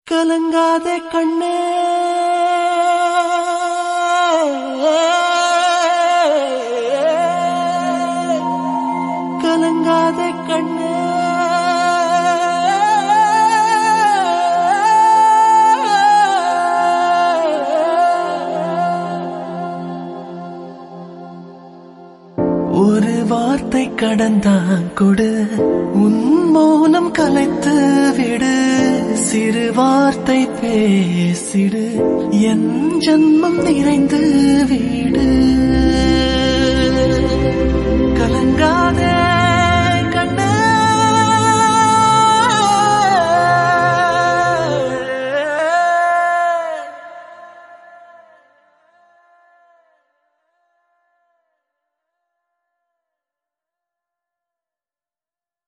கலங்காதே கண்ணே கலங்காதே கண்ணே ஒரு வார்த்தை கடந்தான் கொடு உன் மௌனம் கலைத்து விடு சிறு வார்த்தை பேசிடு என் ஜன்மம் நிறைந்து விடு